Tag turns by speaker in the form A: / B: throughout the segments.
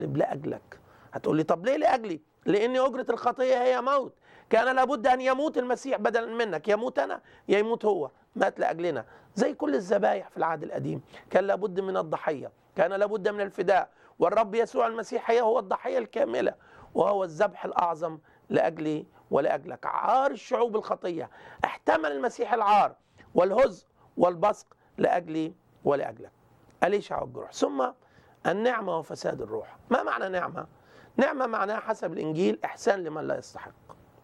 A: لاجلك هتقول لي طب ليه لاجلي لان اجره الخطيه هي موت كان لابد ان يموت المسيح بدلا منك يموت انا يا يموت هو مات لاجلنا زي كل الذبايح في العهد القديم كان لابد من الضحيه كان لابد من الفداء والرب يسوع المسيح هي هو الضحيه الكامله وهو الذبح الاعظم لاجلي ولاجلك عار الشعوب الخطيه احتمل المسيح العار والهزء والبصق لاجلي ولاجلك اليشع والجروح ثم النعمه وفساد الروح ما معنى نعمه نعمه معناها حسب الانجيل احسان لمن لا يستحق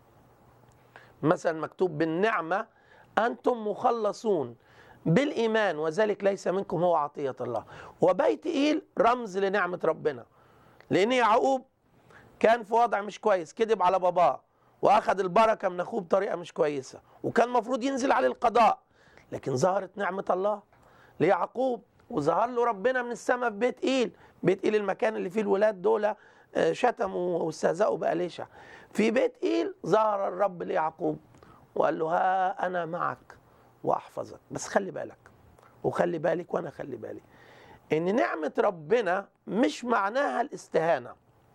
A: مثلا مكتوب بالنعمه انتم مخلصون بالايمان وذلك ليس منكم هو عطيه الله وبيت ايل رمز لنعمه ربنا لان يعقوب كان في وضع مش كويس كذب على باباه واخذ البركه من اخوه بطريقه مش كويسه وكان المفروض ينزل عليه القضاء لكن ظهرت نعمه الله ليعقوب وظهر له ربنا من السماء في بيت ايل بيت ايل المكان اللي فيه الولاد دول شتموا واستهزأوا بأليشع في بيت ايل ظهر الرب ليعقوب وقال له ها انا معك واحفظك بس خلي بالك وخلي بالك وانا خلي بالي ان نعمه ربنا مش معناها الاستهانه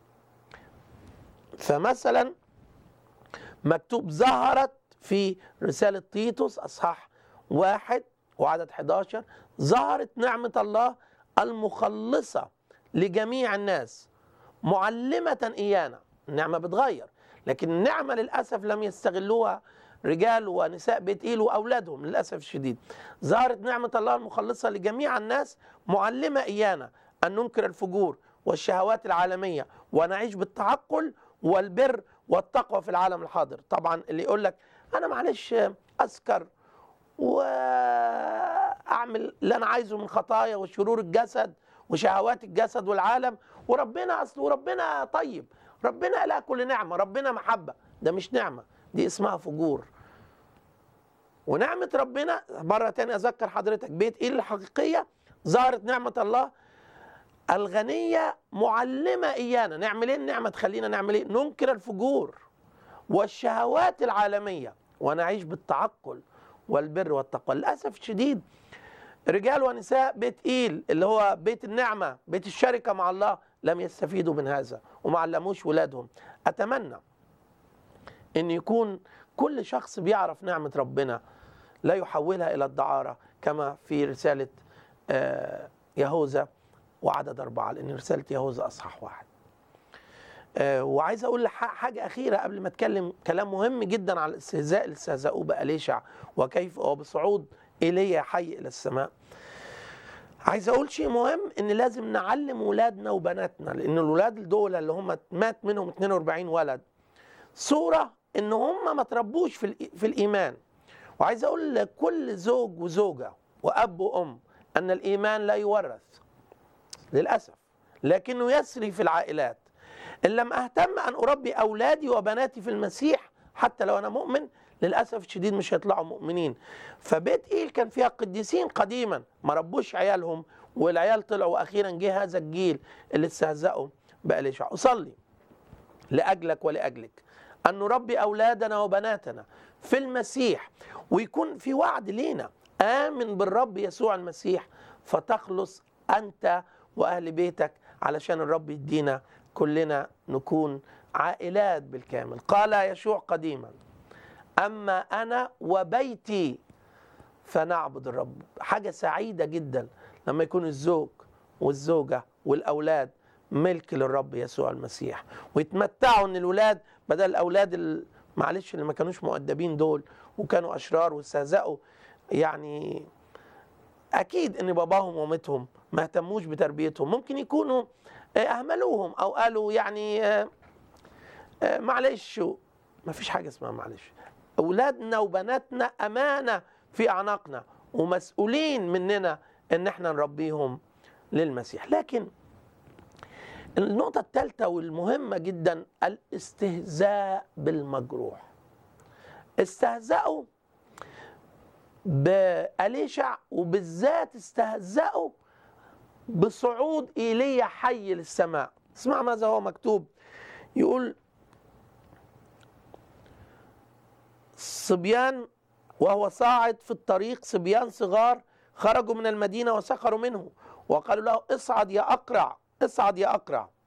A: فمثلا مكتوب ظهرت في رسالة تيتوس أصحاح واحد وعدد 11 ظهرت نعمة الله المخلصة لجميع الناس معلمة إيانا النعمة بتغير لكن النعمة للأسف لم يستغلوها رجال ونساء بيت إيل وأولادهم للأسف الشديد ظهرت نعمة الله المخلصة لجميع الناس معلمة إيانا أن ننكر الفجور والشهوات العالمية ونعيش بالتعقل والبر والتقوى في العالم الحاضر طبعا اللي يقول لك انا معلش اسكر واعمل اللي انا عايزه من خطايا وشرور الجسد وشهوات الجسد والعالم وربنا اصل وربنا طيب ربنا لا كل نعمه ربنا محبه ده مش نعمه دي اسمها فجور ونعمه ربنا مره تانية اذكر حضرتك بيت ايل الحقيقيه ظهرت نعمه الله الغنية معلمة إيانا نعمل إيه النعمة تخلينا نعمل إيه ننكر الفجور والشهوات العالمية ونعيش بالتعقل والبر والتقوى للأسف الشديد رجال ونساء بيت إيل اللي هو بيت النعمة بيت الشركة مع الله لم يستفيدوا من هذا وما علموش ولادهم أتمنى أن يكون كل شخص بيعرف نعمة ربنا لا يحولها إلى الدعارة كما في رسالة يهوذا وعدد أربعة لأن رسالة يهوذا أصحاح واحد آه وعايز أقول حاجة أخيرة قبل ما أتكلم كلام مهم جدا على الاستهزاء اللي استهزأوه بأليشع وكيف وبصعود إيليا حي إلى السماء عايز أقول شيء مهم إن لازم نعلم ولادنا وبناتنا لأن الولاد دول اللي هم مات منهم 42 ولد صورة إن هم ما تربوش في, في الإيمان وعايز أقول لكل زوج وزوجة وأب وأم أن الإيمان لا يورث للأسف لكنه يسري في العائلات إن لم أهتم أن أربي أولادي وبناتي في المسيح حتى لو أنا مؤمن للأسف الشديد مش هيطلعوا مؤمنين فبيت إيل كان فيها قديسين قديما ما ربوش عيالهم والعيال طلعوا وأخيرا جه هذا الجيل اللي استهزأوا بأليشع أصلي لأجلك ولأجلك أن نربي أولادنا وبناتنا في المسيح ويكون في وعد لينا آمن بالرب يسوع المسيح فتخلص أنت واهل بيتك علشان الرب يدينا كلنا نكون عائلات بالكامل قال يشوع قديما اما انا وبيتي فنعبد الرب حاجه سعيده جدا لما يكون الزوج والزوجه والاولاد ملك للرب يسوع المسيح ويتمتعوا ان الولاد بدل الاولاد معلش اللي ما كانوش مؤدبين دول وكانوا اشرار واستهزأوا يعني اكيد ان باباهم ومامتهم ما اهتموش بتربيتهم ممكن يكونوا اهملوهم او قالوا يعني معلش ما فيش حاجه اسمها معلش اولادنا وبناتنا امانه في اعناقنا ومسؤولين مننا ان احنا نربيهم للمسيح لكن النقطة الثالثة والمهمة جدا الاستهزاء بالمجروح استهزأوا بأليشع وبالذات استهزأوا بصعود ايليا حي للسماء اسمع ماذا هو مكتوب يقول صبيان وهو صاعد في الطريق صبيان صغار خرجوا من المدينة وسخروا منه وقالوا له اصعد يا أقرع اصعد يا أقرع